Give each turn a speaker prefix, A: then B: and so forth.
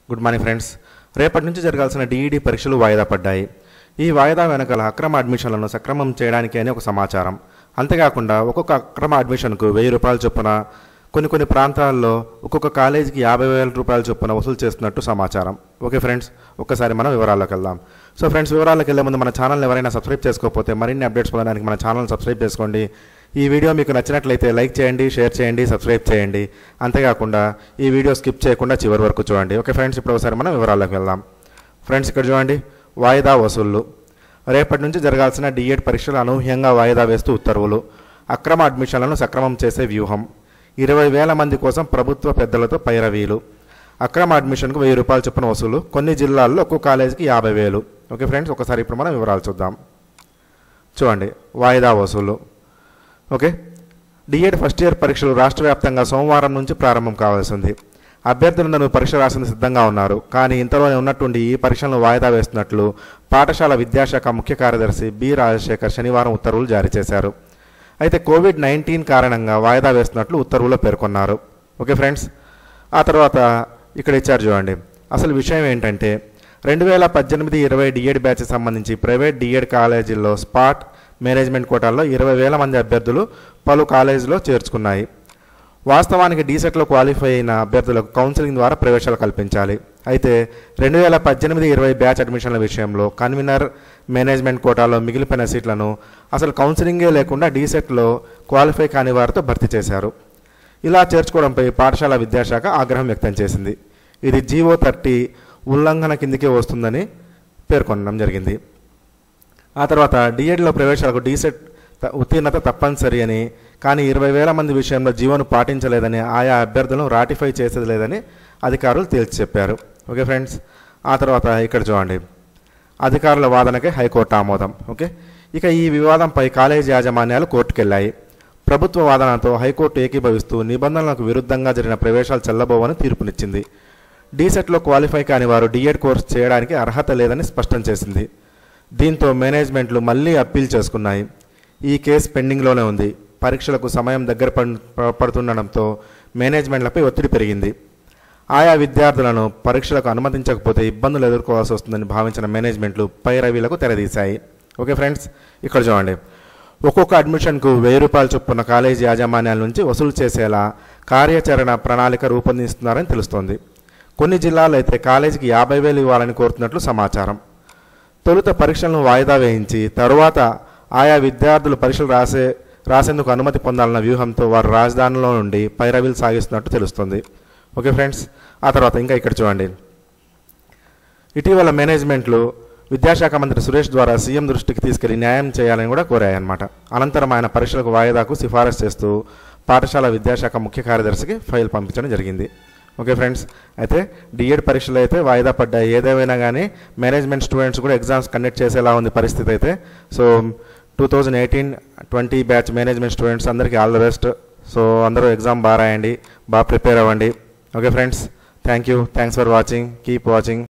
A: good morning friends రేపటి నుంచి జరగాల్సిన డిఈడి పరీక్షలు వాయిదా పడ్డాయి ఈ వాయిదా వెనకాల అక్రమ అడ్మిషన్లను సక్రమం చేయడానికి అని ఒక సమాచారం అంతేకాకుండా ఒక్కొక్క అక్రమ అడ్మిషన్కు వెయ్యి రూపాయల చొప్పున కొన్ని కొన్ని ప్రాంతాల్లో ఒక్కొక్క కాలేజీకి యాభై వేల రూపాయల చొప్పున వసూలు చేస్తున్నట్టు సమాచారం ఓకే ఫ్రెండ్స్ ఒక్కసారి మనం వివరాల్లోకి వెళ్దాం సో ఫ్రెండ్స్ వివరాల్లోకి వెళ్ళే ముందు మన ఛానల్ ఎవరైనా సబ్స్క్రైబ్ చేసుకోకపోతే మరిన్ని అప్డేట్స్ పొందడానికి మన ఛానల్ సబ్స్క్రైబ్ చేసుకోండి ఈ వీడియో మీకు నచ్చినట్లయితే లైక్ చేయండి షేర్ చేయండి సబ్స్క్రైబ్ చేయండి అంతేకాకుండా ఈ వీడియో స్కిప్ చేయకుండా చివరి వరకు చూడండి ఓకే ఫ్రెండ్స్ ఇప్పుడు ఒకసారి మనం వివరాల్లోకి వెళ్దాం ఫ్రెండ్స్ ఇక్కడ చూడండి వాయిదా వసూళ్లు రేపటి నుంచి జరగాల్సిన డిఎడ్ పరీక్షలు అనూహ్యంగా వాయిదా వేస్తూ ఉత్తర్వులు అక్రమ అడ్మిషన్లను సక్రమం చేసే వ్యూహం ఇరవై వేల మంది కోసం ప్రభుత్వ పెద్దలతో పైరవీలు అక్రమ అడ్మిషన్కు వెయ్యి రూపాయల చొప్పున వసూలు కొన్ని జిల్లాల్లో ఒక్కో కాలేజీకి యాభై వేలు ఓకే ఫ్రెండ్స్ ఒకసారి ఇప్పుడు మనం వివరాలు చూద్దాం చూడండి వాయిదా వసూలు ఓకే డిఎడ్ ఫస్ట్ ఇయర్ పరీక్షలు రాష్ట్ర వ్యాప్తంగా సోమవారం నుంచి ప్రారంభం కావాల్సి ఉంది అభ్యర్థులందరూ పరీక్ష రాసేందుకు సిద్ధంగా ఉన్నారు కానీ ఇంతలోనే ఉన్నట్టుండి ఈ పరీక్షలను వాయిదా వేస్తున్నట్లు పాఠశాల విద్యాశాఖ ముఖ్య కార్యదర్శి బి రాజశేఖర్ శనివారం ఉత్తర్వులు జారీ చేశారు అయితే కోవిడ్ నైన్టీన్ కారణంగా వాయిదా వేస్తున్నట్లు ఉత్తర్వులో పేర్కొన్నారు ఓకే ఫ్రెండ్స్ ఆ తర్వాత ఇక్కడ ఇచ్చారు చూడండి అసలు విషయం ఏంటంటే రెండు వేల పద్దెనిమిది ఇరవై డిఎడ్ బ్యాచ్ సంబంధించి ప్రైవేట్ డిఎడ్ కాలేజీల్లో స్పాట్ మేనేజ్మెంట్ కోటాల్లో ఇరవై వేల మంది అభ్యర్థులు పలు కాలేజీలో చేర్చుకున్నాయి వాస్తవానికి డీసెట్లో క్వాలిఫై అయిన అభ్యర్థులకు కౌన్సిలింగ్ ద్వారా ప్రవేశాలు కల్పించాలి అయితే రెండు వేల పద్దెనిమిది ఇరవై బ్యాచ్ అడ్మిషన్ల విషయంలో కన్వీనర్ మేనేజ్మెంట్ కోటాలో మిగిలిపోయిన సీట్లను అసలు కౌన్సిలింగే లేకుండా డీసెట్లో క్వాలిఫై కాని వారితో భర్తీ చేశారు ఇలా చేర్చుకోవడంపై పాఠశాల విద్యాశాఖ ఆగ్రహం వ్యక్తం చేసింది ఇది జీవో థర్టీ ఉల్లంఘన కిందికే వస్తుందని పేర్కొనడం జరిగింది ఆ తర్వాత డిఎడ్లో ప్రవేశాలకు డీసెట్ త- ఉత్తీర్ణత తప్పనిసరి అని కానీ ఇరవై వేల మంది విషయంలో జీవోను పాటించలేదని ఆయా అభ్యర్థులను రాటిఫై చేసేది లేదని అధికారులు తేల్చి చెప్పారు ఓకే ఫ్రెండ్స్ ఆ తర్వాత ఇక్కడ చూడండి అధికారుల వాదనకే హైకోర్టు ఆమోదం ఓకే ఇక ఈ వివాదంపై కాలేజీ యాజమాన్యాలు కోర్టుకెళ్లాయి ప్రభుత్వ వాదనతో హైకోర్టు ఏకీభవిస్తూ నిబంధనలకు విరుద్ధంగా జరిగిన ప్రవేశాలు చెల్లబోవని తీర్పునిచ్చింది డీసెట్లో క్వాలిఫై కాని వారు డిఎడ్ కోర్సు చేయడానికి అర్హత లేదని స్పష్టం చేసింది దీంతో మేనేజ్మెంట్లు మళ్ళీ అప్పీల్ చేసుకున్నాయి ఈ కేసు పెండింగ్లోనే ఉంది పరీక్షలకు సమయం దగ్గర పడ్- ప- పడుతుండడంతో మేనేజ్మెంట్లపై ఒత్తిడి పెరిగింది ఆయా విద్యార్థులను పరీక్షలకు అనుమతించకపోతే ఇబ్బందులు ఎదుర్కోవాల్సి వస్తుందని భావించిన మేనేజ్మెంట్లు పై రవిలకు తెరదీశాయి ఓకే ఫ్రెండ్స్ ఇక్కడ చూడండి ఒక్కొక్క అడ్మిషన్కు వెయ్యి రూపాయల చొప్పున కాలేజీ యాజమాన్యాల నుంచి వసూలు చేసేలా కార్యాచరణ ప్రణాళిక రూపొందిస్తున్నారని తెలుస్తోంది కొన్ని జిల్లాలు అయితే కాలేజీకి యాభై వేలు ఇవ్వాలని కోరుతున్నట్లు సమాచారం తొలుత పరీక్షలను వాయిదా వేయించి తరువాత ఆయా విద్యార్థులు పరీక్షలు రాసే రాసేందుకు అనుమతి పొందాలన్న వ్యూహంతో వారు రాజధానిలో నుండి పైరవీలు సాగిస్తున్నట్టు తెలుస్తుంది ఓకే ఫ్రెండ్స్ ఆ తర్వాత ఇంకా ఇక్కడ చూడండి ఇటీవల మేనేజ్మెంట్లు విద్యాశాఖ మంత్రి సురేష్ ద్వారా సీఎం దృష్టికి తీసుకెళ్లి న్యాయం చేయాలని కూడా కోరాయన్నమాట అనంతరం ఆయన పరీక్షలకు వాయిదాకు సిఫారసు చేస్తూ పాఠశాల విద్యాశాఖ ముఖ్య కార్యదర్శికి ఫైల్ పంపించడం జరిగింది ఓకే ఫ్రెండ్స్ అయితే డిఎడ్ పరీక్షలు అయితే వాయిదా పడ్డాయి ఏదేమైనా కానీ మేనేజ్మెంట్ స్టూడెంట్స్ కూడా ఎగ్జామ్స్ కండక్ట్ చేసేలా ఉంది పరిస్థితి అయితే so two thousand eighteen twenty batch management students అందరికీ ఆల్ ద బెస్ట్ సో అందరూ ఎగ్జామ్ బాగా రాయండి బాగా ప్రిపేర్ అవ్వండి okay friends thank you thanks for watching keep watching